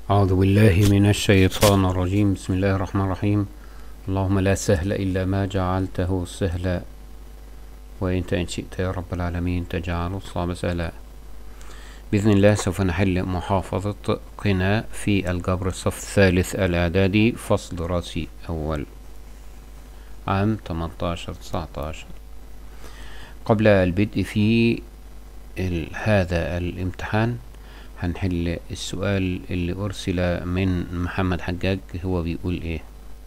أعوذ بالله من الشيطان الرجيم بسم الله الرحمن الرحيم اللهم لا سهل إلا ما جعلته سهلا وإنت إن شئت يا رب العالمين تجعل الصعب سهلا بإذن الله سوف نحل محافظة قناء في الجبر الصف الثالث الإعدادي فصل دراسي أول عام 18-19 قبل البدء في ال- هذا الامتحان هنحل السؤال اللي أرسل من محمد حجاج هو بيقول إيه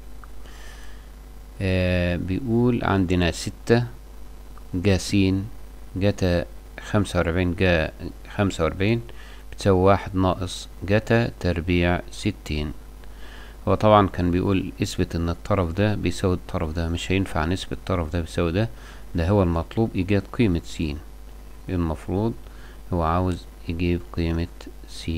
آه بيقول عندنا ستة جاسين جتا خمسة وأربعين جا خمسة وأربعين بتساوي واحد ناقص جتا تربيع ستين هو طبعا كان بيقول اثبت ان الطرف ده بيساوي الطرف ده مش هينفع نثبت الطرف ده بيساوي ده ده هو المطلوب ايجاد قيمة س المفروض هو عاوز يجيب قيمة س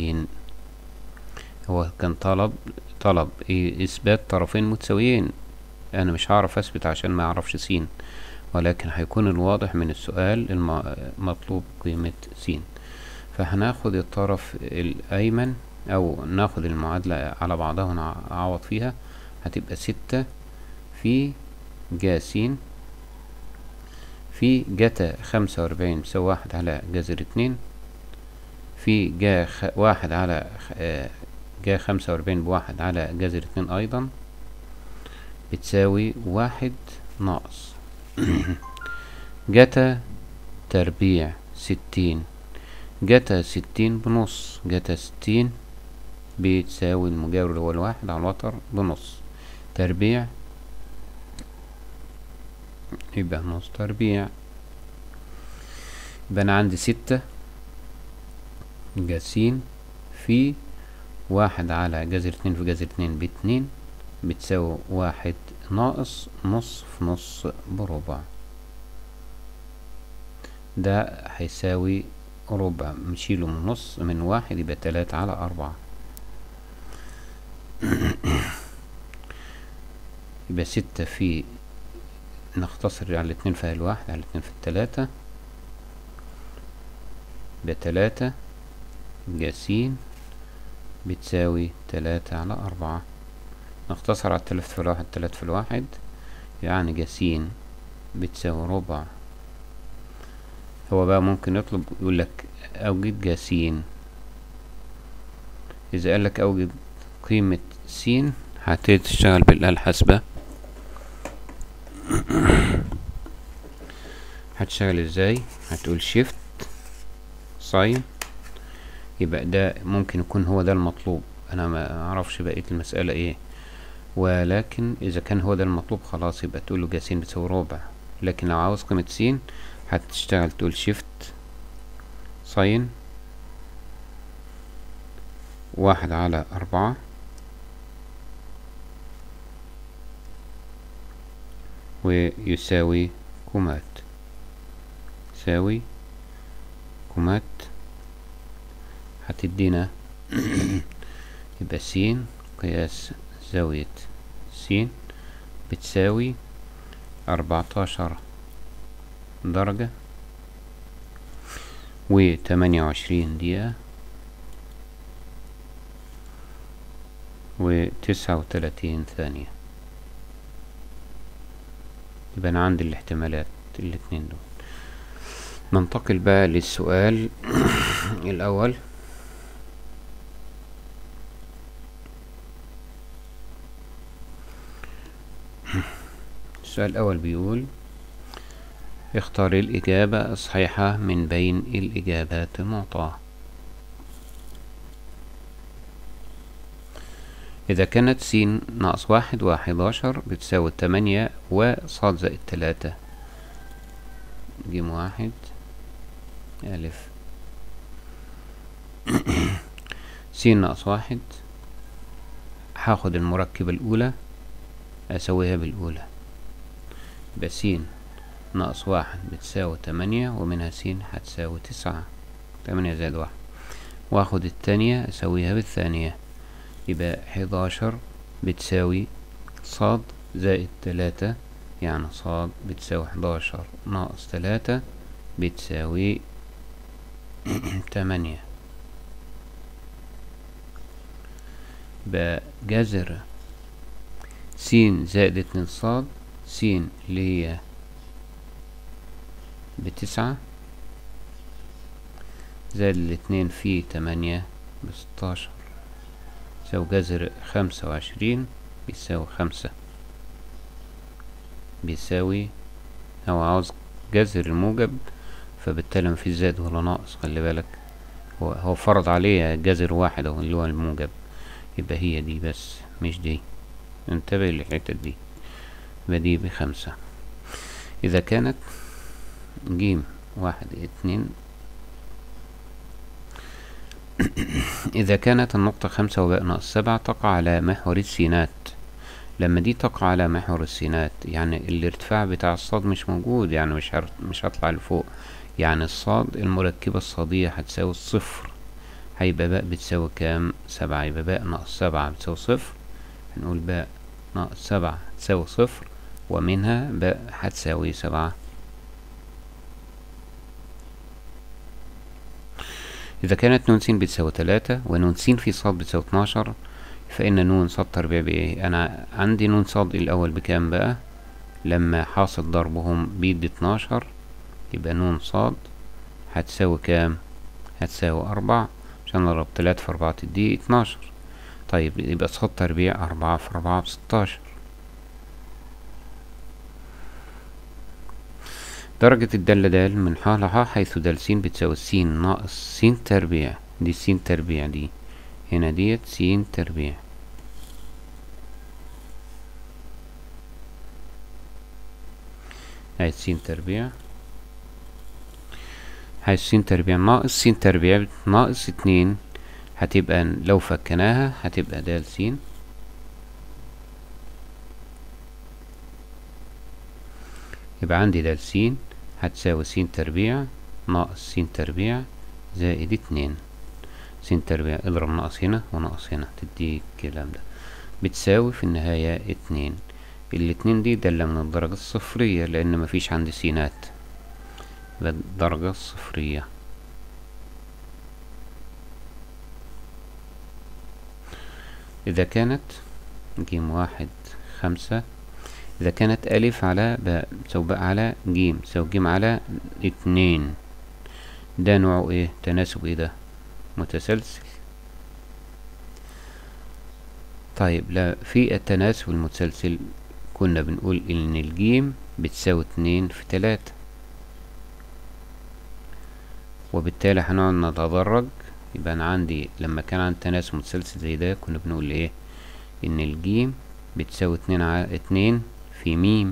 هو كان طلب طلب إيه اثبات طرفين متساويين انا مش هعرف اثبت عشان ما اعرفش س ولكن هيكون الواضح من السؤال الم- مطلوب قيمة س فهناخد الطرف الايمن او ناخد المعادلة على بعضها ونعوض فيها هتبقى ستة في جا س في جتا خمسة وأربعين بيساوي واحد على جذر اتنين في جا خ... واحد على خ- آه، جا خمسة وأربعين بواحد على جذر اتنين أيضا بتساوي واحد ناقص جتا تربيع ستين جتا ستين بنص جتا ستين بتساوي المجاور اللي هو الواحد على الوتر بنص تربيع يبقى نص تربيع يبقى أنا عندي ستة جاسين في واحد على جذر اتنين في جذر اتنين باتنين بتساوي واحد ناقص نص في نص بربع ده هيساوي ربع نشيله من نص من واحد يبقى تلاتة على أربعة يبقى ستة في نختصر على الاتنين في الواحد على الاتنين في التلاتة يبقى تلاتة جاسين بتساوي تلاتة على أربعة نختصر على التلات في الواحد تلات في الواحد يعني جاسين بتساوي ربع هو بقى ممكن يطلب يقول لك أوجد جاسين إذا قال لك أوجد قيمة س هتبتدي تشتغل بالآلة الحاسبة هتشتغل ازاي هتقول شيفت ساين يبقى ده ممكن يكون هو ده المطلوب انا ما اعرفش بقية المسألة ايه ولكن اذا كان هو ده المطلوب خلاص يبقى تقول له جاسين بتساوي ربع لكن لو عاوز قيمة س هتشتغل تقول شيفت ساين واحد على أربعة ويساوي كومات يساوي كومات هتدينا يبقى س قياس زاوية س بتساوي أربعتاشر درجة وتمانية وعشرين دقيقة وتسعة وتلاتين ثانية يبقى أنا عندي الاحتمالات الاتنين دول ننتقل بقى للسؤال الأول السؤال الأول بيقول اختار الإجابة الصحيحة من بين الإجابات المعطاة إذا كانت س ناقص واحد وحداشر بتساوي تمانية وصاد زائد تلاتة جيم واحد ألف س ناقص واحد هاخد المركبة الأولى أسويها بالأولى يبقى س ناقص واحد بتساوي تمانية ومنها س هتساوي تسعة تمانية زائد واحد واخد التانية أسويها بالثانية يبقى حداشر بتساوي صاد زائد تلاتة يعني صاد بتساوي حداشر ناقص تلاتة بتساوي تمانية يبقى جذر س زائد اتنين صاد س اللي هي بتسعة زائد الاتنين في تمانية بستاشر يساوي جذر خمسة وعشرين بيساوي خمسة بيساوي هو عاوز جذر الموجب فبالتالي مفيش زائد ولا ناقص خلي بالك هو هو فرض عليه جذر واحد اهو اللي هو الموجب يبقى هي دي بس مش دي انتبه للحتة دي يبقى دي بخمسة إذا كانت جيم واحد اتنين إذا كانت النقطة خمسة وباء ناقص سبعة تقع على محور السينات لما دي تقع على محور السينات يعني الارتفاع بتاع الصاد مش موجود يعني مش هر... مش هطلع لفوق يعني الصاد المركبة الصادية هتساوي الصفر هيبقى باء بتساوي كام سبعة يبقى باء ناقص سبعة بتساوي صفر هنقول باء ناقص سبعة تساوي صفر ومنها باء هتساوي سبعة إذا كانت نون س بتساوي تلاتة ونون س في صاد بتساوي اتناشر فإن نون صاد تربيع بإيه؟ أنا عندي نون صاد الأول بكام بقى؟ لما حاصل ضربهم بيدي اتناشر يبقى نون صاد هتساوي كام؟ هتساوي أربعة عشان أضرب تلاتة في أربعة تدي اتناشر طيب يبقى صاد تربيع أربعة في أربعة بستاشر درجة الدالة دال من ح لح حيث دال س بتساوي س ناقص س تربيع دي س تربيع دي هنا ديت س تربيع هاي س تربيع هاي س تربيع ناقص س تربيع ناقص اتنين هتبقى لو فكناها هتبقى د س يبقى عندي د س هتساوي س تربيع ناقص س تربيع زائد اتنين س تربيع اضرب ناقص هنا وناقص هنا تديك الكلام ده بتساوي في النهاية اتنين الاتنين دي دالة من الدرجة الصفرية لأن مفيش عندي سينات يبقى الدرجة الصفرية إذا كانت جيم واحد خمسة إذا كانت ألف على باء تساوي باء على جيم تساوي جيم على اتنين ده نوعه ايه تناسب ايه ده متسلسل طيب لا في التناسب المتسلسل كنا بنقول ان الجيم بتساوي اتنين في تلاتة وبالتالي هنقعد نتدرج يبقى انا عندي لما كان عندي تناسب متسلسل زي ده كنا بنقول ايه ان الجيم بتساوي اتنين ع... اتنين في ميم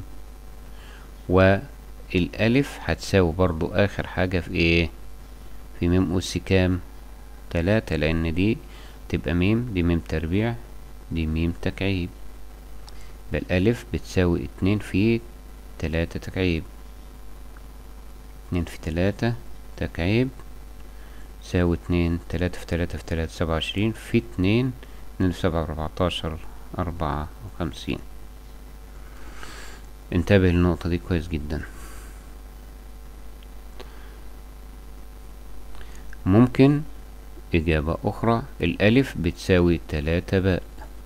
والالف هتساوي برضو اخر حاجة في ايه في ميم اس كام تلاتة لان دي تبقى ميم دي ميم تربيع دي ميم تكعيب يبقى الالف بتساوي اتنين في تلاتة تكعيب اتنين في تلاتة تكعيب تساوي اتنين تلاتة في تلاتة في تلاتة سبعة وعشرين في اتنين اتنين في سبعة اربعتاشر أربعة وخمسين انتبه للنقطة دي كويس جدا ممكن إجابة أخرى الألف بتساوي تلاتة باء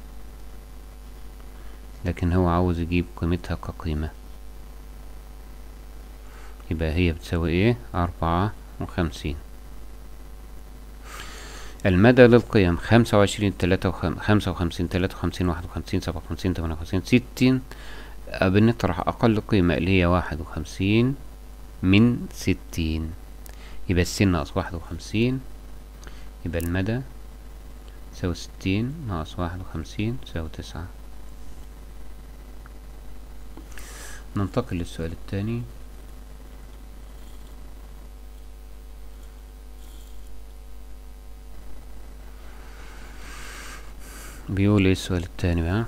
لكن هو عاوز يجيب قيمتها كقيمة يبقى هي بتساوي ايه أربعة وخمسين المدى للقيم خمسة وعشرين تلاتة وخم... خمسة وخمسين تلاتة وخمسين واحد وخمسين سبعة وخمسين تمانية وخمسين ستين بنطرح أقل قيمة اللي هي واحد وخمسين من ستين يبقى السين ناقص واحد وخمسين يبقى المدى تساوي ستين ناقص واحد وخمسين تساوي تسعة ننتقل للسؤال الثاني بيقول ايه السؤال التاني بقى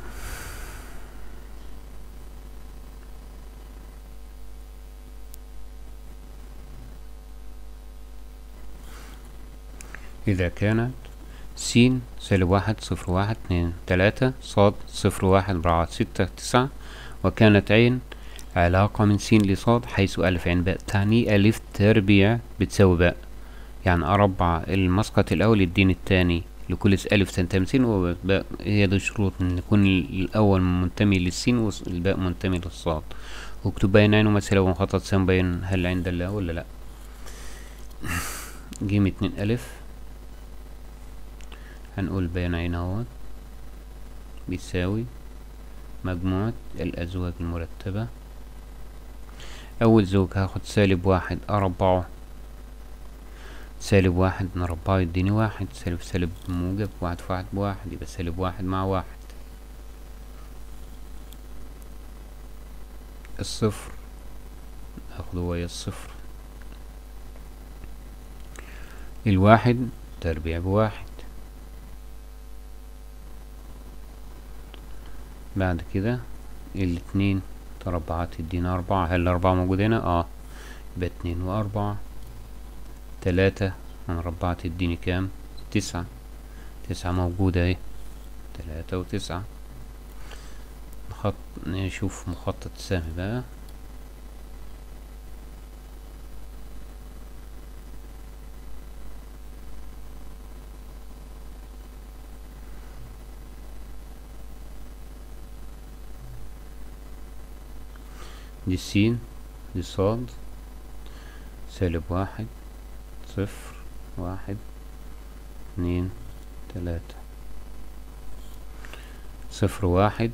إذا كانت س سالب واحد صفر واحد اتنين تلاتة صاد صفر واحد أربعة ستة تسعة وكانت عين علاقة من س لصاد حيث ألف عين باء تعني ألف تربيع بتساوي باء يعني أربع المسقط الأول يديني التاني لكل ألف تنتمي والباء هي دي شروط إن يكون الأول منتمي للسين والباء منتمي للصاد واكتب بين عين ومثلة ومخطط سام بين هل عند الله ولا لأ جيم اتنين ألف هنقول بين عين اهوت بيساوي مجموعة الأزواج المرتبة أول زوج هاخد سالب واحد أربعة سالب واحد نربعه يديني واحد سالب سالب موجب واحد في واحد بواحد يبقى سالب واحد مع واحد الصفر اخده ويا الصفر الواحد تربيع بواحد بعد كده الاتنين تربعات يدينا أربعة هل الأربعة موجودة هنا؟ اه يبقى اتنين وأربعة تلاتة مربعة تديني كام تسعة تسعة موجودة اهي تلاتة وتسعة نخط نشوف مخطط السهم بقى دي السين دي صاد سالب واحد صفر واحد اتنين تلاتة صفر واحد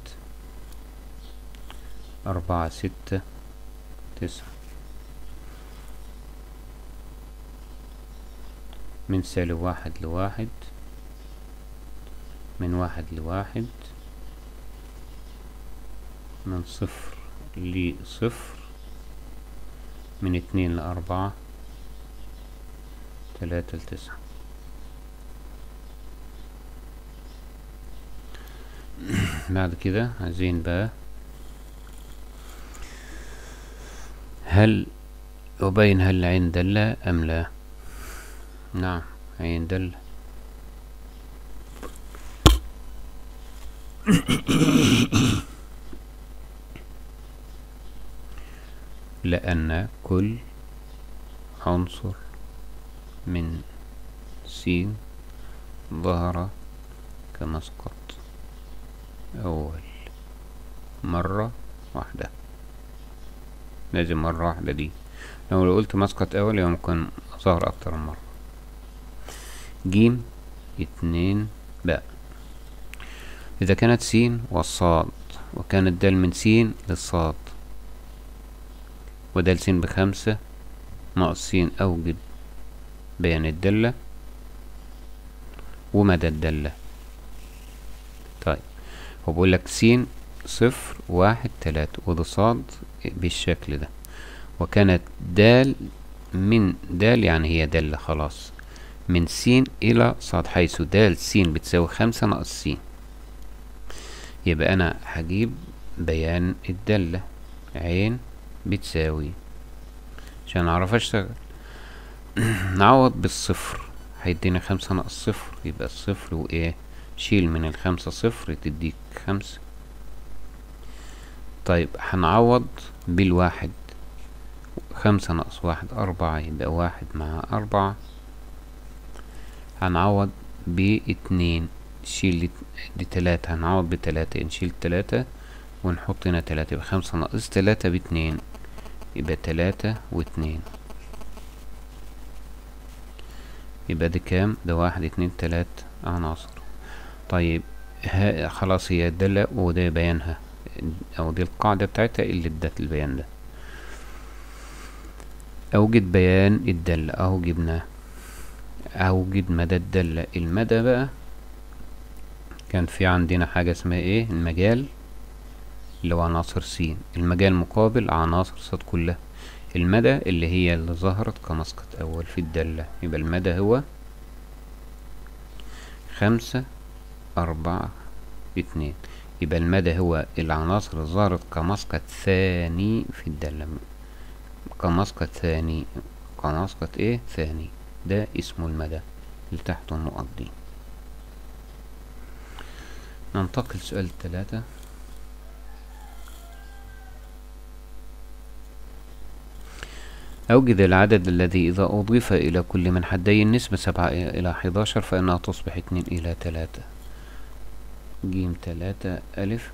أربعة ستة تسعة من سالب واحد لواحد من واحد لواحد من صفر لصفر من اتنين لأربعة تلاتة لتسعة بعد كده عايزين بقى هل أبين هل العين دالة أم لا نعم عين دالة لأن كل عنصر من س ظهر كمسقط أول مرة واحدة لازم مرة واحدة دي لو قلت مسقط أول يبقى ممكن ظهر أكتر من مرة جيم اتنين باء إذا كانت س والصاد وكانت دال من س للصاد ودال س بخمسة ناقص س أوجد بيان الدالة ومدى الدالة طيب هو بيقول لك س صفر واحد تلاتة وده صاد بالشكل ده وكانت دال من دال يعني هي دالة خلاص من س إلى صاد حيث دال س بتساوي خمسة ناقص س يبقى أنا هجيب بيان الدالة عين بتساوي عشان أعرف أشتغل نعوض بالصفر هيدينا خمسة ناقص صفر يبقى الصفر وإيه شيل من الخمسة صفر تديك خمسة طيب هنعوض بالواحد خمسة ناقص واحد أربعة يبقى واحد مع أربعة هنعوض باتنين شيل دي تلاتة هنعوض بتلاتة نشيل تلاتة ونحط هنا تلاتة يبقى خمسة ناقص تلاتة باتنين يبقى تلاتة واتنين يبقى ده كام ده واحد اتنين تلات عناصر طيب ها خلاص هي الدالة وده بيانها او دي القاعدة بتاعتها اللي ادت البيان ده اوجد بيان الدالة اهو جبناه اوجد مدى الدالة المدى بقى كان في عندنا حاجة اسمها ايه المجال اللي هو عناصر س المجال مقابل عناصر ص كلها المدى اللي هي اللي ظهرت كمسقط اول في الدالة يبقى المدى هو خمسة أربعة اتنين يبقى المدى هو العناصر اللي ظهرت كمسقط ثاني في الدالة كمسقط ثاني كمسقط ايه ثاني ده اسمه المدى اللي تحته النقط دي ننتقل سؤال ثلاثة أوجد العدد الذي إذا أضيف إلى كل من حدي النسبة سبعة إلى حداشر فإنها تصبح اتنين إلى تلاتة جيم تلاتة ألف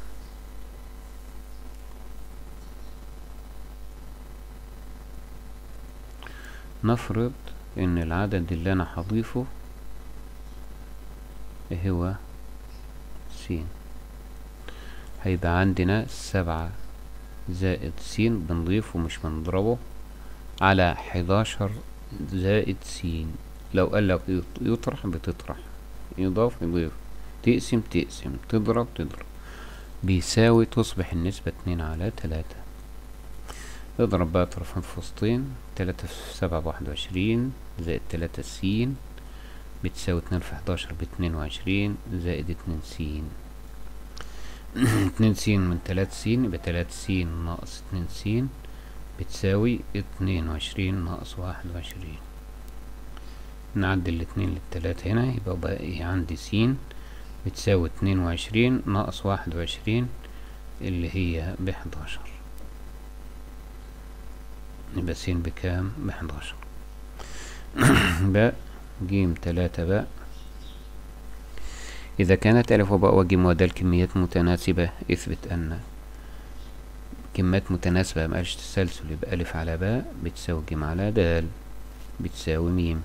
نفرض إن العدد اللي أنا هضيفه هو س هيبقى عندنا سبعة زائد س بنضيفه مش بنضربه على حداشر زائد س لو قال لك يطرح بتطرح يضاف يضيف تقسم تقسم تضرب تضرب بيساوي تصبح النسبة اتنين على تلاتة اضرب بقى طرفين في وسطين تلاتة في سبعة بواحد وعشرين زائد تلاتة س بتساوي اتنين في حداشر باتنين وعشرين زائد اتنين س اتنين س من تلات س يبقى تلات س ناقص اتنين س بتساوي اتنين وعشرين ناقص واحد وعشرين نعدل الاتنين للتلاتة هنا يبقى باقي عندي س بتساوي اتنين وعشرين ناقص واحد وعشرين اللي هي بحداشر يبقى س بكام بحداشر باء جيم تلاتة باء إذا كانت ألف وباء وجيم ودال كميات متناسبة اثبت أن كميات متناسبة مقالش تسلسل يبقى ألف على باء بتساوي جيم على دال بتساوي ميم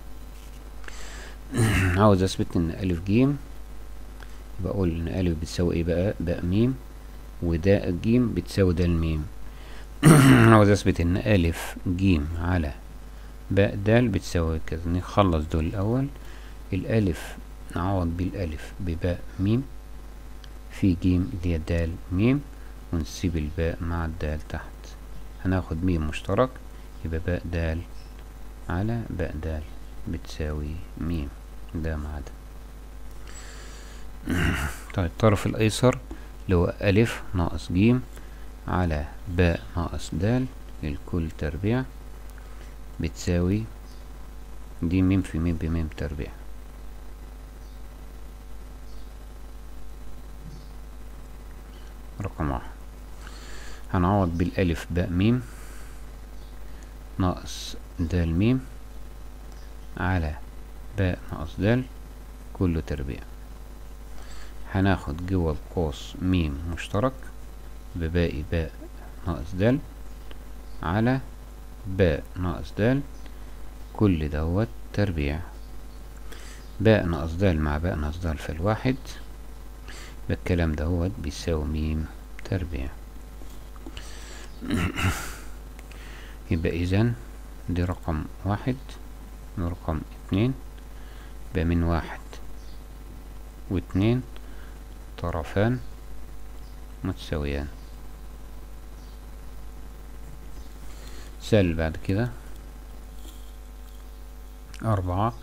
عاوز أثبت إن ألف جيم يبقى أقول إن ألف بتساوي إيه بقى باء ميم وداء جيم بتساوي دال ميم عاوز أثبت إن ألف جيم على باء دال بتساوي كذا نخلص دول الأول الألف نعوض بالألف بباء ميم في جيم اللي هي دال ميم ونسيب الباء مع الدال تحت هناخد ميم مشترك يبقى باء دال على باء دال بتساوي ميم ده مع ده طيب الطرف الأيسر اللي هو ألف ناقص جيم على باء ناقص دال الكل تربيع بتساوي دي ميم في ميم بميم تربيع رقم واحد هنعوض بالألف باء ميم ناقص دال ميم على باء ناقص دال كله تربيع هناخد جوه القوس ميم مشترك بباقي باء ناقص دال على باء ناقص دال كل دوت تربيع باء ناقص دال مع باء ناقص دال في الواحد بالكلام دهوت بيساوي ميم تربيع يبقى إذن دي رقم واحد رقم اتنين يبقى من واحد واتنين طرفان متساويان سال بعد كده أربعة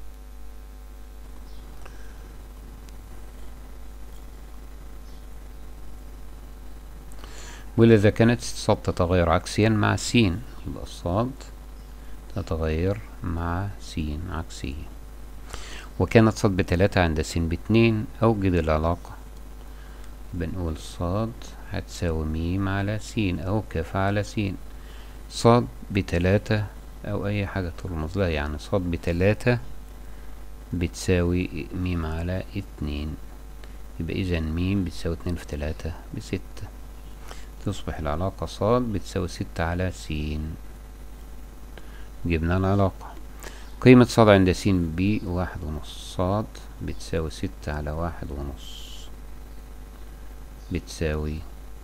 ولذا كانت الصاد تتغير عكسيا مع س يبقى الصاد تتغير مع س عكسيا وكانت صاد بتلاتة عند س باتنين أوجد العلاقة بنقول صاد هتساوي ميم على س أو كاف على س صاد بتلاتة أو أي حاجة ترمز لها يعني صاد بتلاتة بتساوي ميم على اتنين يبقى إذا ميم بتساوي اتنين في تلاتة بستة تصبح العلاقة صاد بتساوي ستة على س جبنا العلاقة قيمة صاد عند س ب واحد ونص صاد بتساوي ستة على واحد ونص بتساوي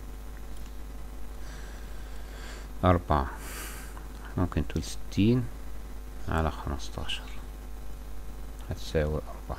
أربعة ممكن تقول ستين على خمستاشر هتساوي أربعة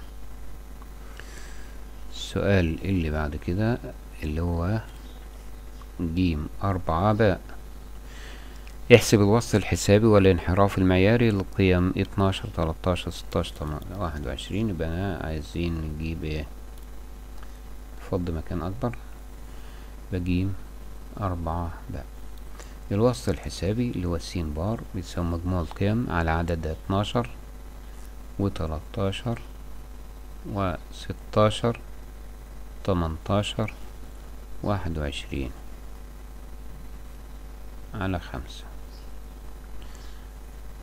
السؤال اللي بعد كده اللي هو جيم أربعة باء احسب الوسط الحسابي والانحراف المعياري للقيم اتناشر تلاتاشر ستاشر واحد وعشرين يبقى عايزين نجيب ايه فض مكان أكبر بجيم أربعة باء الوسط الحسابي اللي هو الس بار بيساوي مجموع القيم على عدد اتناشر وتلاتاشر وستاشر تمنتاشر واحد وعشرين على خمسة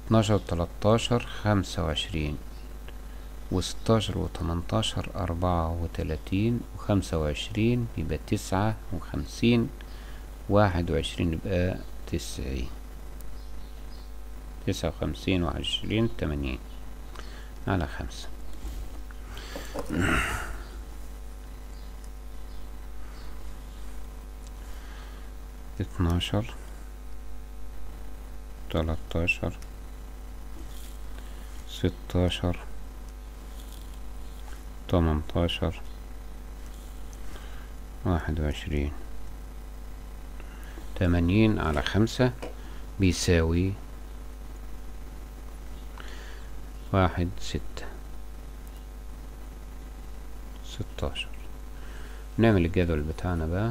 اتناشر وتلاتاشر خمسة وعشرين وستاشر وتمنتاشر أربعة وتلاتين وخمسة وعشرين يبقى تسعة وخمسين واحد وعشرين يبقى تسعين تسعة وخمسين وعشرين تمانين على خمسة اتناشر تلاتاشر ستاشر تمنتاشر واحد وعشرين تمانين على خمسة بيساوي واحد ستة ستاشر نعمل الجدول بتاعنا بقى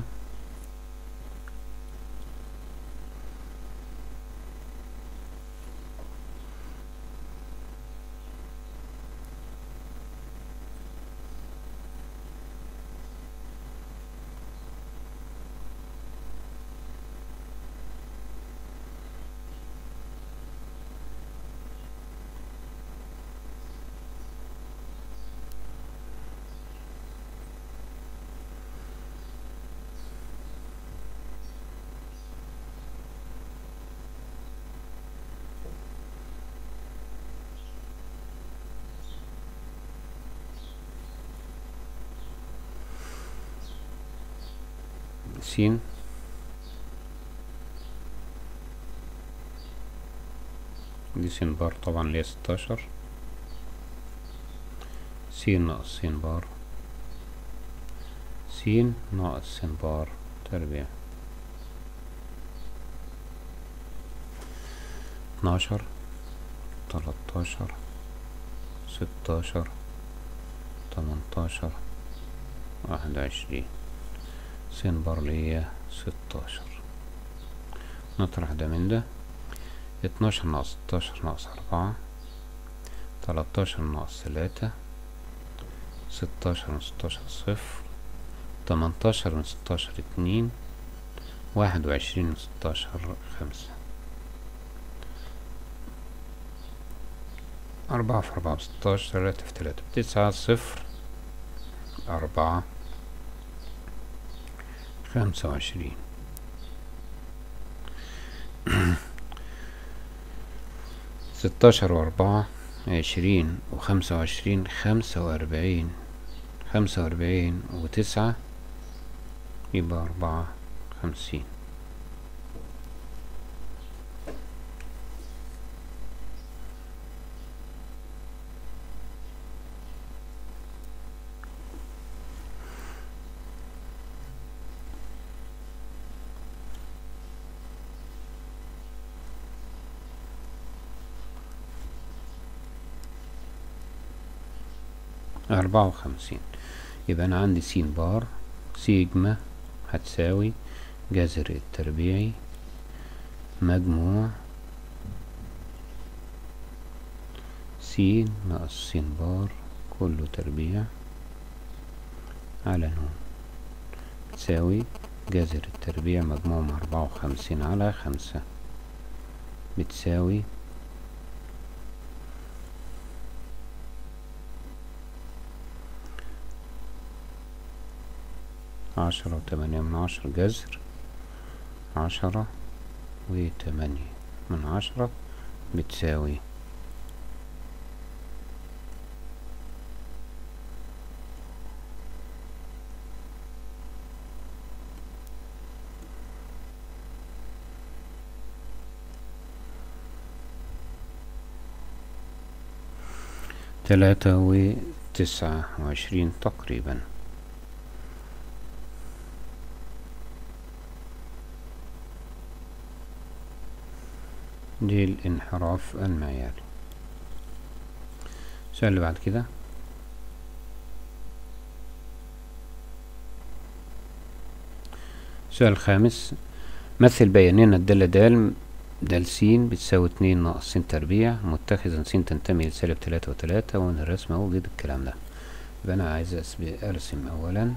سين دي سين بار طبعا اللي هي ستاشر سين ناقص سين بار سين ناقص سين بار تربيع اتناشر تلاتاشر ستاشر تمنتاشر واحد وعشرين سين بار ليا ستاشر نطرح ده من ده اتناشر ناقص ستاشر ناقص أربعة تلاتاشر ناقص تلاتة ستاشر من ستاشر صفر تمنتاشر من ستاشر اتنين واحد وعشرين من ستاشر خمسة أربعة في أربعة بستاشر تلاتة في تلاتة بتسعة صفر أربعة خمسة وعشرين ستاشر وأربعة عشرين وخمسة وعشرين خمسة وأربعين خمسة وأربعين وتسعة يبقى أربعة خمسين أربعة وخمسين يبقى أنا عندي س بار سيجما هتساوي جذر التربيعي مجموع س ناقص س بار كله تربيع على نون بتساوي جذر التربيع مجموع مع أربعة وخمسين على خمسة بتساوي عشرة وتمانية من عشرة جذر عشرة وتمانية من عشرة بتساوي تلاتة وتسعة وعشرين تقريبا دي الانحراف المعياري السؤال اللي بعد كده السؤال الخامس مثل بياننا الدالة دال دال س بتساوي اتنين ناقص س تربيع متخذا س تنتمي لسالب تلاتة وتلاتة ومن الرسم اوجد الكلام ده يبقى انا عايز ارسم اولا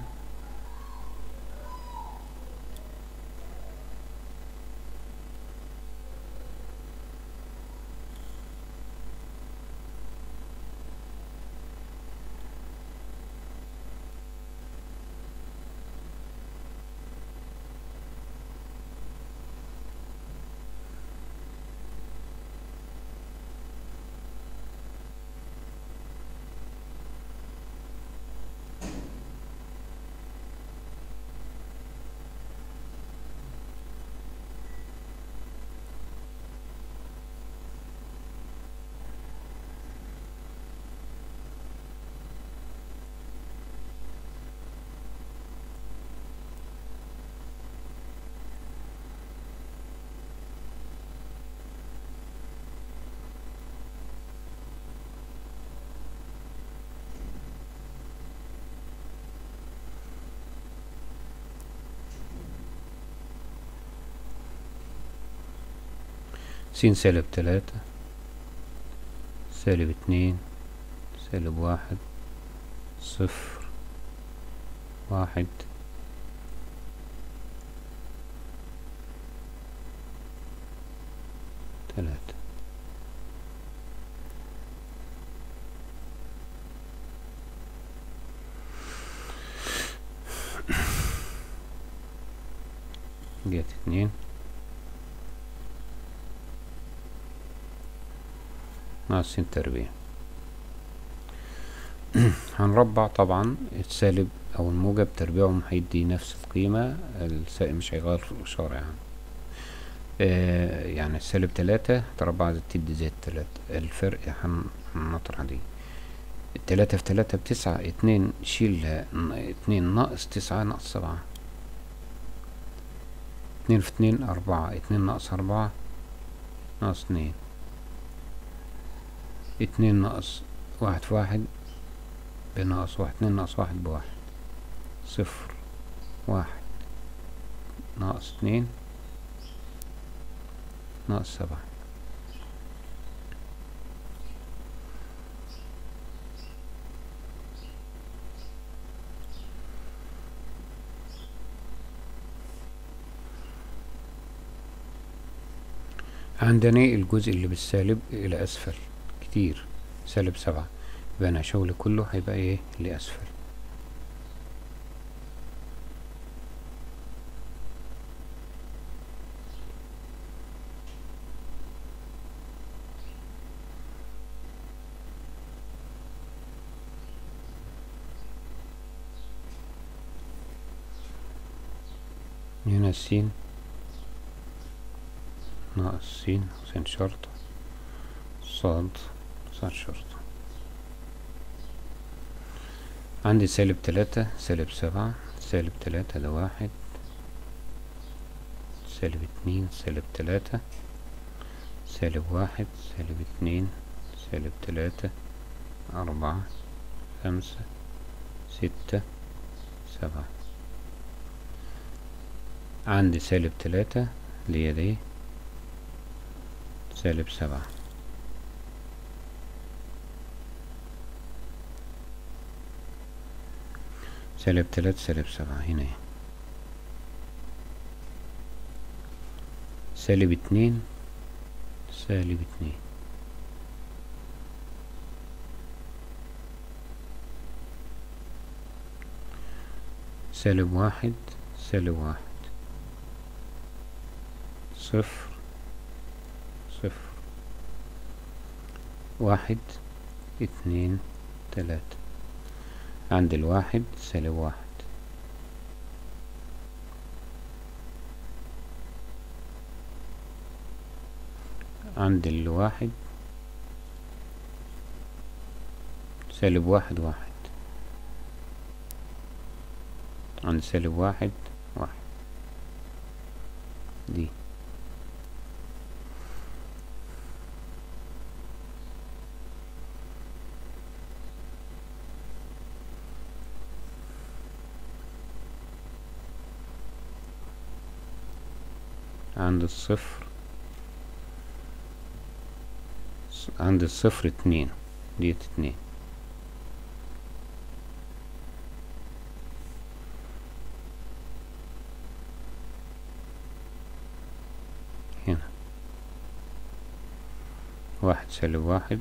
س سالب تلاتة سالب اتنين سالب واحد صفر واحد تلاتة جت اتنين ناقصين تربيع هنربع طبعا السالب او الموجب تربيعهم هيدي نفس القيمة السالب مش هيغير في الاشارة يعني آه يعني السالب تلاتة تربع زي تدي زي التلاتة الفرق هنطرح دي التلاتة في تلاتة بتسعة اتنين شيل اتنين ناقص تسعة ناقص سبعة اتنين في اتنين أربعة اتنين ناقص أربعة ناقص اتنين اتنين ناقص واحد في واحد بناقص واحد اتنين ناقص واحد بواحد صفر واحد ناقص اتنين ناقص سبعة عندنا الجزء اللي بالسالب إلى أسفل كتير سالب سبعة يبقى أنا شغلي كله هيبقى إيه لأسفل هنا السين ناقص سين سين شرطة صاد صاد شرطة عندي سالب تلاتة سالب سبعة سالب تلاتة ده واحد سالب اتنين سالب تلاتة سالب واحد سالب اتنين سالب تلاتة أربعة خمسة ستة سبعة عندي سالب تلاتة اللي هي دي سالب سبعة سالب تلاتة سالب سبعة هنا سالب اتنين سالب اتنين سالب واحد سالب واحد صفر صفر واحد اتنين تلاتة عند الواحد سالب واحد عند الواحد سالب واحد واحد عند سالب واحد واحد دي عند الصفر عند الصفر اتنين ديت اتنين هنا واحد سالب واحد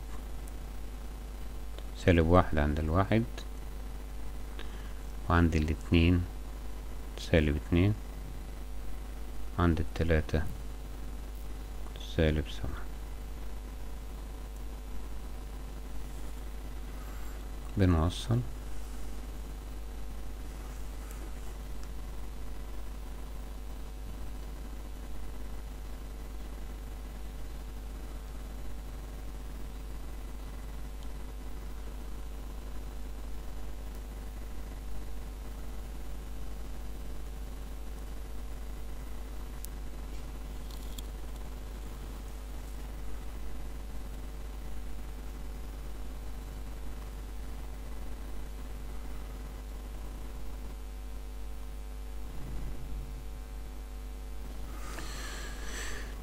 سالب واحد عند الواحد وعند الاتنين سالب اتنين عند التلاتة سالب سبعة بنوصل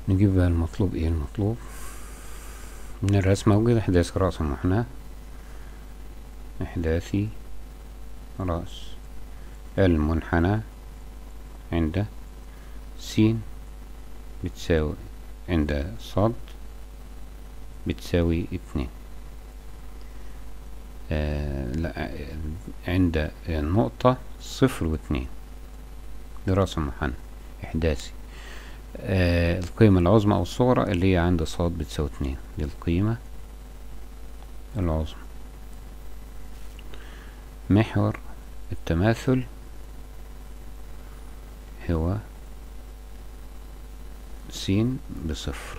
نجيب بقى المطلوب ايه المطلوب من الرسم موجود احداث رأس المحناة احداثي رأس المنحنى عند س بتساوي عند صاد بتساوي اتنين آه لا عند النقطة صفر واتنين دراسة محن إحداثي آه القيمة العظمى أو الصغرى اللي هي عند صاد بتساوي اتنين دي القيمة العظمى محور التماثل هو س بصفر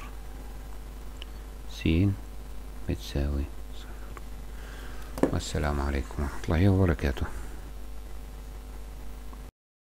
س بتساوي صفر والسلام عليكم ورحمة الله وبركاته